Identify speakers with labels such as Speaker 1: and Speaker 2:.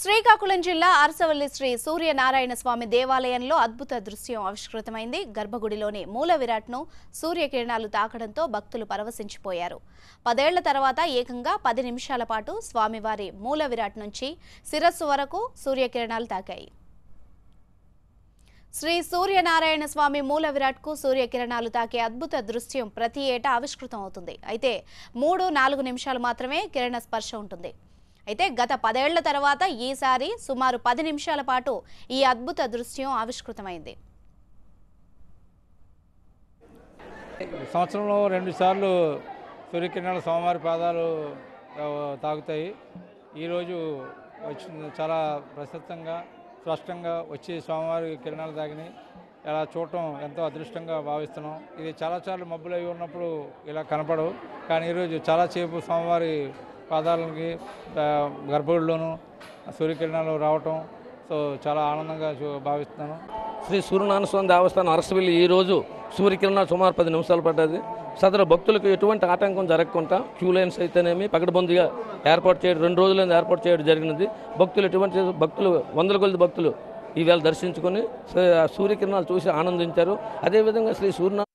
Speaker 1: శ్రీకాకుళం జిల్లా అరసవల్లి శ్రీ సూర్యనారాయణ స్వామి దేవాలయంలో అద్భుత దృశ్యం ఆవిష్కృతమైంది గర్భగుడిలోని మూల విరాట్ను సూర్యకిరణాలు తాకడంతో భక్తులు పరవశించిపోయారు పదేళ్ల తర్వాత ఏకంగా పది నిమిషాల పాటు స్వామివారి మూల విరాట్ నుంచి శిరస్సు వరకు సూర్యకిరణాలు తాకాయి శ్రీ సూర్యనారాయణ స్వామి మూల విరాట్కు సూర్యకిరణాలు తాకే అద్భుత దృశ్యం ప్రతి ఏటా ఆవిష్కృతం అవుతుంది అయితే మూడు నాలుగు నిమిషాలు మాత్రమే కిరణ స్పర్శ ఉంటుంది అయితే గత పదేళ్ల తర్వాత ఈసారి సుమారు పది నిమిషాల పాటు ఈ అద్భుత దృశ్యం ఆవిష్కృతమైంది
Speaker 2: సంవత్సరంలో రెండు సార్లు సూర్యకిరణాలు సోమవారి పాదాలు ఆ, తాగుతాయి ఈరోజు వచ్చింది చాలా ప్రశస్తంగా స్పష్టంగా వచ్చి స్వామివారి కిరణాలు తాగినాయి ఇలా చూడటం ఎంతో అదృష్టంగా భావిస్తున్నాం ఇది చాలాసార్లు మబ్బులు అయి ఉన్నప్పుడు ఇలా కనపడవు కానీ ఈరోజు చాలాసేపు స్వామివారి పాదాలకి ఆ, గర్భగుడిలోనూ సూర్యకిరణాలు రావటం సో చాలా ఆనందంగా చూ- భావిస్తున్నాను
Speaker 3: శ్రీ సూర్యనారాయణ స్వామి దేవస్థానం అరసవెల్లి ఈ రోజు సూర్యకిరణాలు సుమారు పది నిమిషాలు పడ్డది సదరు భక్తులకు ఎటువంటి ఆటంకం జరగకుండా క్యూ లైన్స్ అయితేనేమి పకడ్బందీగా ఏర్పాటు చేయడం రెండు రోజులైంది ఏర్పాటు చేయడం జరిగినది భక్తులు ఎటువంటి భక్తులు వందల కొద్ది భక్తులు ఈవేళ దర్శించుకొని సూ- సూర్యకిరణాలు చూసి ఆనందించారు అదేవిధంగా శ్రీ సూర్యనారాయణ